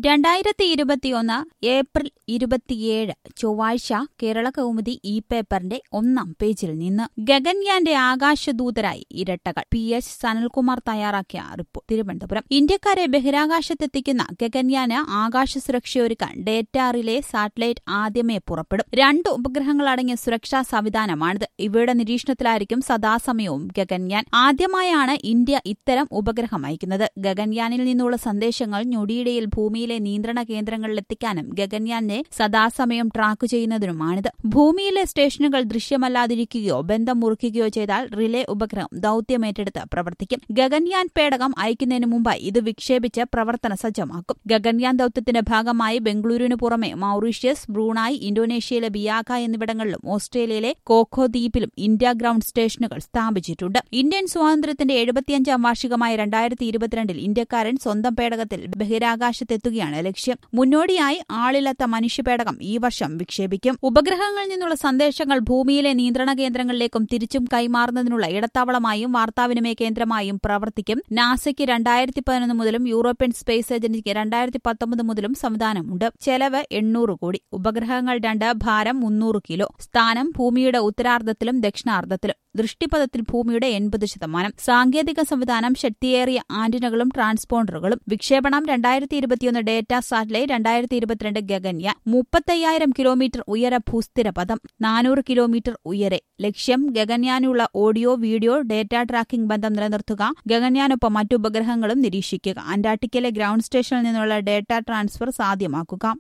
രണ്ടായിരത്തി ഇരുപത്തിയൊന്ന് ഏപ്രിൽ ഇരുപത്തിയേഴ് ചൊവ്വാഴ്ച കേരള കൗമുദി ഇ പേപ്പറിന്റെ ഒന്നാം പേജിൽ നിന്ന് ഗഗൻയാന്റെ ആകാശദൂതരായി ഇരട്ടകൾ പി എച്ച് സനൽകുമാർ തയ്യാറാക്കിയ റിപ്പോർട്ട് തിരുവനന്തപുരം ഇന്ത്യക്കാരെ ബഹിരാകാശത്തെത്തിക്കുന്ന ഗഗൻയാന് ആകാശ സുരക്ഷയൊരുക്കാൻ ഡേറ്റ റിലേ സാറ്റലൈറ്റ് ആദ്യമേ പുറപ്പെടും രണ്ട് ഉപഗ്രഹങ്ങളടങ്ങിയ സുരക്ഷാ സംവിധാനമാണിത് ഇവയുടെ നിരീക്ഷണത്തിലായിരിക്കും സദാസമയവും ഗഗൻയാൻ ആദ്യമായാണ് ഇന്ത്യ ഇത്തരം ഉപഗ്രഹം അയക്കുന്നത് ഗഗൻയാനിൽ നിന്നുള്ള സന്ദേശങ്ങൾ ഞൊടിയിടയിൽ ഭൂമിയിലെ നിയന്ത്രണ കേന്ദ്രങ്ങളിലെത്തിക്കാനും ഗഗൻയാനെ സദാസമയം ട്രാക്ക് ചെയ്യുന്നതിനുമാണിത് ഭൂമിയിലെ സ്റ്റേഷനുകൾ ദൃശ്യമല്ലാതിരിക്കുകയോ ബന്ധം മുറിക്കുകയോ ചെയ്താൽ റിലേ ഉപഗ്രഹം ദൌത്യമേറ്റെടുത്ത് പ്രവർത്തിക്കും ഗഗൻയാൻ പേടകം അയക്കുന്നതിന് മുമ്പായി ഇത് വിക്ഷേപിച്ച് പ്രവർത്തന സജ്ജമാക്കും ഗഗൻയാൻ ദൌത്യത്തിന്റെ ഭാഗമായി ബംഗളൂരുവിന് പുറമെ മൌറീഷ്യസ് ബ്രൂണായി ഇന്തോനേഷ്യയിലെ ബിയാക്ക എന്നിവിടങ്ങളിലും ഓസ്ട്രേലിയയിലെ കോഖോ ദ്വീപിലും ഇന്ത്യ ഗ്രൌണ്ട് സ്റ്റേഷനുകൾ സ്ഥാപിച്ചിട്ടുണ്ട് ഇന്ത്യൻ സ്വാതന്ത്ര്യത്തിന്റെ എഴുപത്തിയഞ്ചാം വാർഷികമായ രണ്ടായിരത്തി ഇരുപത്തിരണ്ടിൽ ഇന്ത്യക്കാരൻ സ്വന്തം പേടകത്തിൽ ബഹിരാകാശത്തെത്തുകയാണ് ലക്ഷ്യം മുന്നോടിയായി ആളില്ലാത്ത മനുഷ്യപേടകം ഈ വർഷം വിക്ഷേപിക്കും ഉപഗ്രഹങ്ങളിൽ നിന്നുള്ള സന്ദേശങ്ങൾ ഭൂമിയിലെ നിയന്ത്രണ കേന്ദ്രങ്ങളിലേക്കും തിരിച്ചും കൈമാറുന്നതിനുള്ള ഇടത്താവളമായും വാർത്താവിനിമയ കേന്ദ്രമായും പ്രവർത്തിക്കും നാസയ്ക്ക് രണ്ടായിരത്തി പതിനൊന്ന് മുതലും യൂറോപ്യൻ സ്പേസ് ഏജൻസിക്ക് രണ്ടായിരത്തി പത്തൊമ്പത് മുതലും സംവിധാനമുണ്ട് ചെലവ് എണ്ണൂറ് കോടി ഉപഗ്രഹങ്ങൾ രണ്ട് ഭാരം മുന്നൂറ് കിലോ സ്ഥാനം ഭൂമിയുടെ ഉത്തരാർദ്ധത്തിലും ദക്ഷിണാർദ്ധത്തിലും ദൃഷ്ടിപഥത്തിൽ ഭൂമിയുടെ എൺപത് ശതമാനം സാങ്കേതിക സംവിധാനം ശക്തിയേറിയ ആന്റിനകളും ട്രാൻസ്പോണ്ടറുകളും വിക്ഷേപണം രണ്ടായിരത്തി ഇരുപത്തിയൊന്ന് ഡേറ്റ സാറ്റലൈറ്റ് രണ്ടായിരത്തി ഇരുപത്തിരണ്ട് ഗഗൻയാൻ മുപ്പത്തയ്യായിരം കിലോമീറ്റർ ഉയര ഭൂസ്ഥിരപഥം നാനൂറ് കിലോമീറ്റർ ഉയരെ ലക്ഷ്യം ഗഗൻയാനുള്ള ഓഡിയോ വീഡിയോ ഡേറ്റ ട്രാക്കിംഗ് ബന്ധം നിലനിർത്തുക ഗഗൻയാനൊപ്പം മറ്റു ഉപഗ്രഹങ്ങളും നിരീക്ഷിക്കുക അന്റാർട്ടിക്കയിലെ ഗ്രൌണ്ട് സ്റ്റേഷനിൽ നിന്നുള്ള ഡേറ്റ ട്രാൻസ്ഫർ സാധ്യമാക്കുക